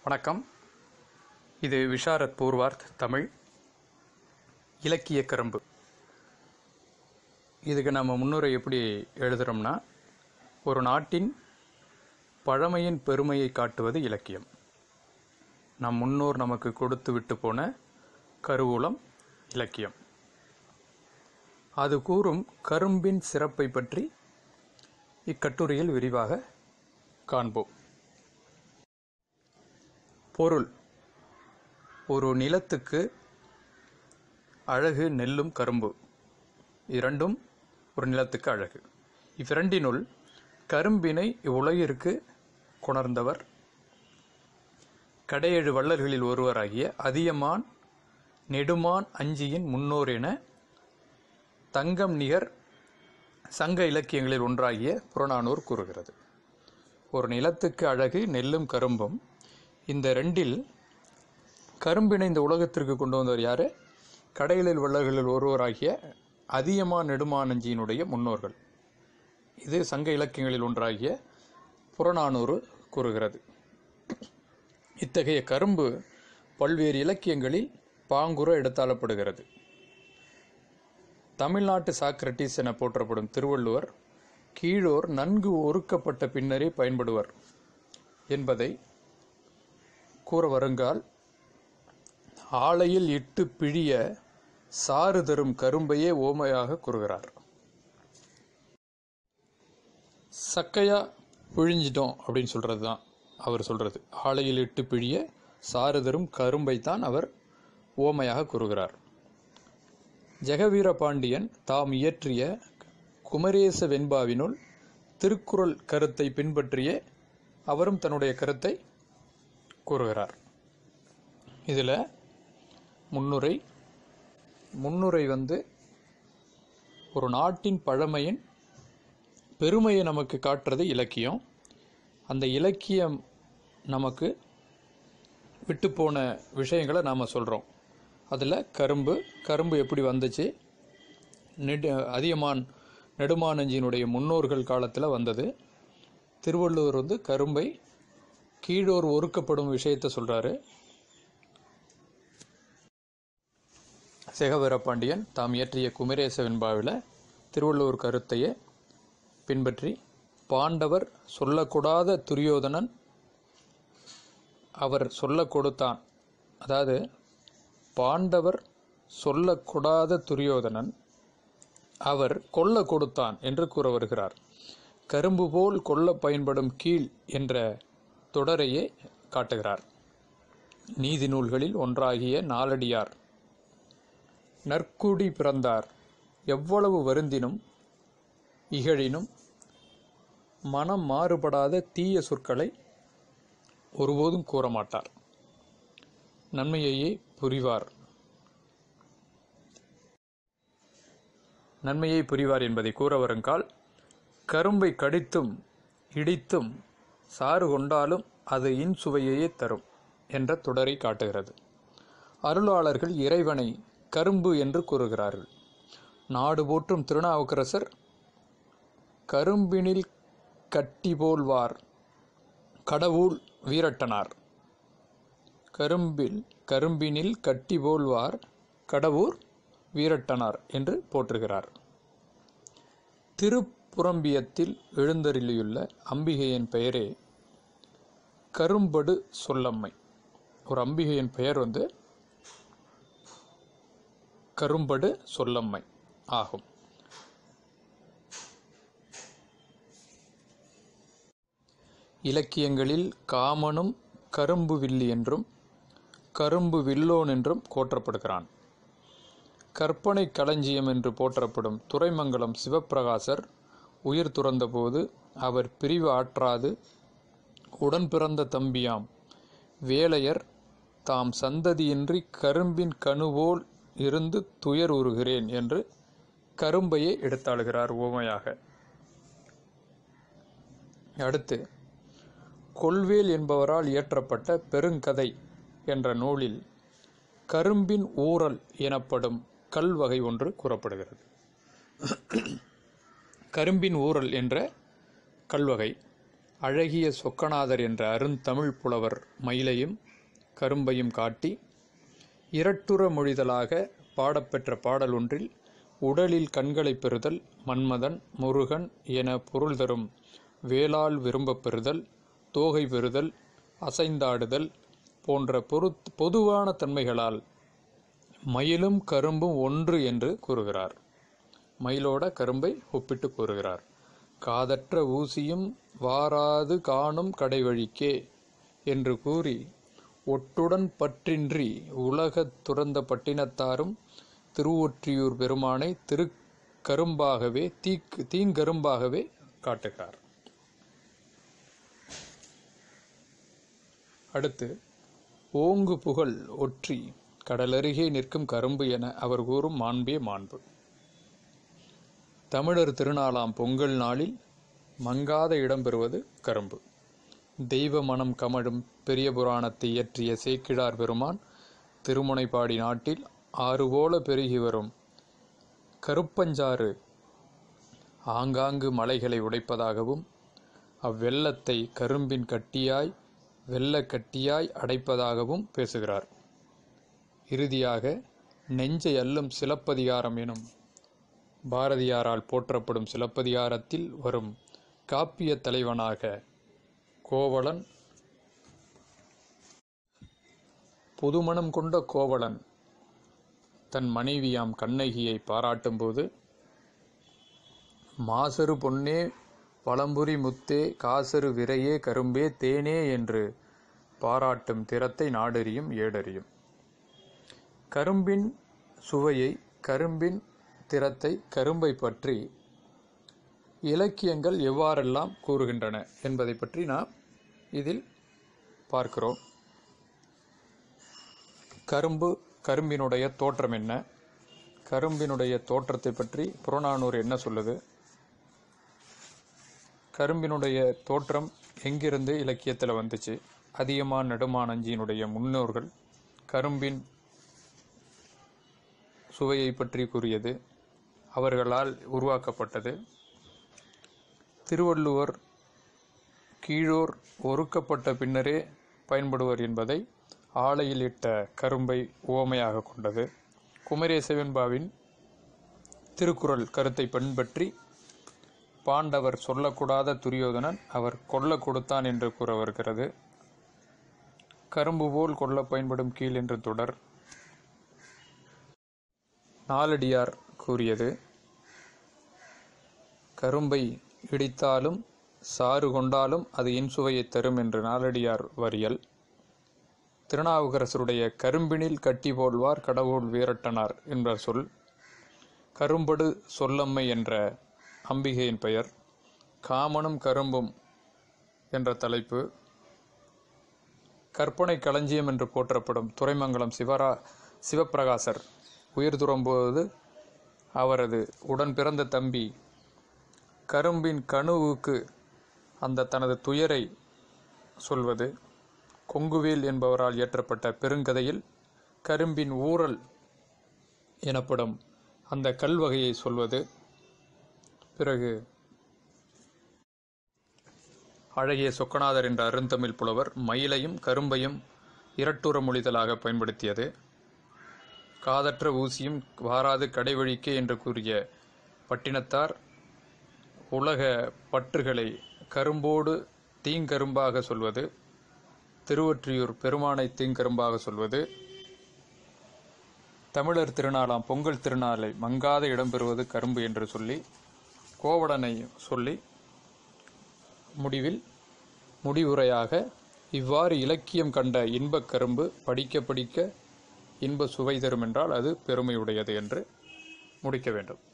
வணக்கம் இது விஷாரத் பூர்வார்த் தமிழ் இலக்கிய கரும்பு இதுக்கு நம்ம முன்னுரை எப்படி எழுதுகிறோம்னா ஒரு நாட்டின் பழமையின் பெருமையை காட்டுவது இலக்கியம் நம் முன்னோர் நமக்கு கொடுத்து விட்டு போன கருவூலம் இலக்கியம் அது கூறும் கரும்பின் சிறப்பை பற்றி இக்கட்டுரையில் விரிவாக காண்போம் பொருள் ஒரு நிலத்துக்கு அழகு நெல்லும் கரும்பு இரண்டும் ஒரு நிலத்துக்கு அழகு இவ்விரண்டினுள் கரும்பினை இவ்வுலகிற்கு கொணர்ந்தவர் கடையேழு வள்ளல்களில் ஒருவராகிய அதியமான் நெடுமான் அஞ்சியின் முன்னோர் என தங்கம் நிகர் சங்க இலக்கியங்களில் ஒன்றாகிய புறநானூர் கூறுகிறது ஒரு நிலத்துக்கு அழகு நெல்லும் கரும்பும் இந்த ரெண்டில் கரும்பினை இந்த உலகத்திற்கு கொண்டு வந்தவர் யாரு கடைகளில் வள்ளல்களில் ஒருவராகிய அதியமான் நெடுமானஞ்சியினுடைய முன்னோர்கள் இது சங்க இலக்கியங்களில் ஒன்றாகிய புறநானூறு கூறுகிறது இத்தகைய கரும்பு பல்வேறு இலக்கியங்களில் பாங்குற எடுத்தாளப்படுகிறது தமிழ்நாட்டு சாக்ரட்டிஸ் என போற்றப்படும் திருவள்ளுவர் கீழோர் நன்கு ஒருக்கப்பட்ட பின்னரே பயன்படுவர் என்பதை கூற வருங்கால் ஆலையில் இட்டு பிழிய சாறு தரும் கரும்பையே ஓமையாக கூறுகிறார் சக்கையா பிழிஞ்சிட்டோம் அப்படின்னு சொல்றது தான் அவர் சொல்றது ஆலையில் இட்டு பிழிய சாறு தரும் கரும்பை தான் அவர் ஓமையாக கூறுகிறார் ஜெகவீர பாண்டியன் தாம் இயற்றிய குமரேச வெண்பாவினுள் திருக்குறள் கருத்தை பின்பற்றியே அவரும் தன்னுடைய கருத்தை கூறுகிறார் இதில் முன்னுரை முன்னுரை வந்து ஒரு நாட்டின் பழமையின் பெருமையை நமக்கு காட்டுறது இலக்கியம் அந்த இலக்கியம் நமக்கு விட்டு போன விஷயங்களை நாம் சொல்கிறோம் அதில் கரும்பு கரும்பு எப்படி வந்துச்சு நெடு அதியமான் நெடுமானஞ்சியினுடைய முன்னோர்கள் காலத்தில் வந்தது திருவள்ளுவர் வந்து கரும்பை கீழோர் ஒருக்கப்படும் விஷயத்தை சொல்கிறாரு சேகவீரபாண்டியன் தாம் இயற்றிய குமரேச வெண்பாவில் திருவள்ளுவர் கருத்தையே பின்பற்றி பாண்டவர் சொல்லக்கூடாத துரியோதனன் அவர் சொல்ல கொடுத்தான் அதாவது பாண்டவர் சொல்லக்கூடாத துரியோதனன் அவர் கொல்ல கொடுத்தான் என்று கூற வருகிறார் கரும்பு போல் கொல்ல பயன்படும் கீழ் என்ற தொடரையே காட்டுகிறார் நீதி நூல்களில் ஒன்றாகிய நாலடியார் நற்குடி பிறந்தார் எவ்வளவு வருந்தினும் இகழினும் மனம் மாறுபடாத தீய சொற்களை ஒருபோதும் கூற மாட்டார் நன்மையையே புரிவார் நன்மையை புரிவார் என்பதை கூற வருங்கால் கரும்பை கடித்தும் இடித்தும் சாறு கொண்டாலும் அது இன்சுவையையே தரும் என்ற தொடரை காட்டுகிறது அருளாளர்கள் இறைவனை கரும்பு என்று கூறுகிறார்கள் நாடு போற்றும் திருநாவுக்கரசர் கரும்பினில் கட்டி போல்வார் கடவுள் வீரட்டனார் கரும்பில் கரும்பினில் கட்டி போல்வார் கடவுர் வீரட்டனார் என்று போற்றுகிறார் திருப்புறம்பியத்தில் எழுந்தருளியுள்ள அம்பிகையின் பெயரே கரும்படு சொல்லம்மை ஒரு அம்பிகையின் பெயர் வந்து கரும்படு சொல்லம்மை ஆகும் இலக்கியங்களில் காமனும் கரும்பு வில்லி என்றும் கரும்பு வில்லோன் என்றும் போற்றப்படுகிறான் கற்பனை களஞ்சியம் என்று போற்றப்படும் துறைமங்கலம் சிவப்பிரகாசர் உயிர் துறந்தபோது அவர் பிரிவு ஆற்றாது உடன் பிறந்த தம்பியாம் வேலையர் தாம் சந்ததியின்றி கரும்பின் கணுவோல் இருந்து துயர் உறுகிறேன் என்று கரும்பையே எடுத்தாளுகிறார் ஓமையாக அடுத்து கொள்வேல் என்பவரால் இயற்றப்பட்ட பெருங்கதை என்ற நூலில் கரும்பின் ஊறல் எனப்படும் கல் வகை ஒன்று கூறப்படுகிறது கரும்பின் ஊறல் என்ற கல்வகை அழகிய சொக்கநாதர் என்ற அருந்தமிழ் புலவர் மயிலையும் கரும்பையும் காட்டி இரட்டுற மொழிதலாக பாடப்பெற்ற பாடல் ஒன்றில் உடலில் கண்களைப் பெறுதல் மன்மதன் முருகன் என பொருள் தரும் வேளால் விரும்பப் பெறுதல் தோகை பெறுதல் அசைந்தாடுதல் போன்ற பொரு பொதுவான தன்மைகளால் மயிலும் கரும்பும் ஒன்று என்று கூறுகிறார் மயிலோட கரும்பை ஒப்பிட்டு கூறுகிறார் காதற்ற ஊசியும் வாராது காணும் கடைவழிக்கே என்று கூறி ஒட்டுடன் பற்றின்றி உலகத் துறந்த பட்டினத்தாரும் திருவொற்றியூர் பெருமானை திருக்கரும்பாகவே தீக்கு தீங்கரும்பாகவே காட்டுகிறார் அடுத்து ஓங்கு புகழ் ஒற்றி கடலருகே நிற்கும் கரும்பு என அவர் கூறும் மாண்பே மாண்பு தமிழர் திருநாளாம் பொங்கல் நாளில் மங்காத இடம்பெறுவது கரும்பு தெய்வ மனம் கமழும் பெரிய புராணத்தை இயற்றிய சேக்கிழார் பெருமான் திருமுனைப்பாடி நாட்டில் ஆறு போல பெருகி வரும் கருப்பஞ்சாறு ஆங்காங்கு மலைகளை உடைப்பதாகவும் அவ்வெள்ளத்தை கரும்பின் கட்டியாய் வெள்ள கட்டியாய் அடைப்பதாகவும் பேசுகிறார் இறுதியாக நெஞ்சை அல்லும் சிலப்பதிகாரம் எனும் பாரதியாரால் போற்றப்படும் சிலப்பதிகாரத்தில் வரும் காப்பிய தலைவனாக கோவலன் புதுமணம் கொண்ட கோவலன் தன் மனைவியாம் கண்ணகியை பாராட்டும்போது மாசரு பொன்னே பழம்புரி முத்தே காசரு விரையே கரும்பே தேனே என்று பாராட்டும் திறத்தை நாடறியும் ஏடறியும் கரும்பின் சுவையை கரும்பின் திறத்தை கரும்பை பற்றி இலக்கியங்கள் எவ்வாறெல்லாம் கூறுகின்றன என்பதை பற்றி நாம் இதில் பார்க்கிறோம் கரும்பு கரும்பினுடைய தோற்றம் என்ன கரும்பினுடைய தோற்றத்தை பற்றி புறநானூறு என்ன சொல்லுது கரும்பினுடைய தோற்றம் எங்கிருந்து இலக்கியத்தில் வந்துச்சு அதியமான் நெடுமான் அஞ்சியினுடைய முன்னோர்கள் கரும்பின் சுவையை பற்றி கூறியது அவர்களால் உருவாக்கப்பட்டது திருவள்ளுவர் கீழோர் ஒருக்கப்பட்ட பின்னரே பயன்படுவர் என்பதை ஆலையில் இட்ட கரும்பை உவமையாக கொண்டது குமரேசவென்பாவின் திருக்குறள் கருத்தை பின்பற்றி பாண்டவர் சொல்லக்கூடாத துரியோதனன் அவர் கொல்ல கொடுத்தான் என்று கூற வருகிறது கரும்பு போல் கொல்ல பயன்படும் கீழ் என்று தொடர் நாலடியார் கூறியது கரும்பை இடித்தாலும் சாறு கொண்டாலும் அது இன்சுவையை தரும் என்று நாலடியார் வரியல் திருநாவுக்கரசருடைய கரும்பினில் கட்டி போல்வார் கடவுள் வீரட்டனார் என்ற சொல் கரும்படு சொல்லம்மை என்ற அம்பிகையின் பெயர் காமனும் கரும்பும் என்ற தலைப்பு கற்பனை களஞ்சியம் என்று போற்றப்படும் துறைமங்கலம் சிவரா சிவப்பிரகாசர் உயிர் துறம்போது அவரது உடன் பிறந்த தம்பி கரும்பின் கணுவுக்கு அந்த தனது துயரை சொல்வது கொங்குவேல் என்பவரால் இயற்றப்பட்ட பெருங்கதையில் கரும்பின் ஊரல் எனப்படும் அந்த கல்வகையை சொல்வது பிறகு அழகிய சொக்கநாதர் என்ற அருந்தமிழ் புலவர் மயிலையும் கரும்பையும் இரட்டுற மொழிதலாக பயன்படுத்தியது காதற்ற ஊசியும் வாராது கடைவழிக்கே என்று கூறிய பட்டினத்தார் உலக பற்றுகளை கரும்போடு தீங்கரும்பாக சொல்வது திருவொற்றியூர் பெருமானை தீங்கரும்பாக சொல்வது தமிழர் திருநாளாம் பொங்கல் திருநாளை மங்காத இடம்பெறுவது கரும்பு என்று சொல்லி கோவலனை சொல்லி முடிவில் முடிவுரையாக இவ்வாறு இலக்கியம் கண்ட இன்பக் கரும்பு படிக்க படிக்க இன்ப சுவை தரும் என்றால் அது பெருமையுடையது என்று முடிக்க வேண்டும்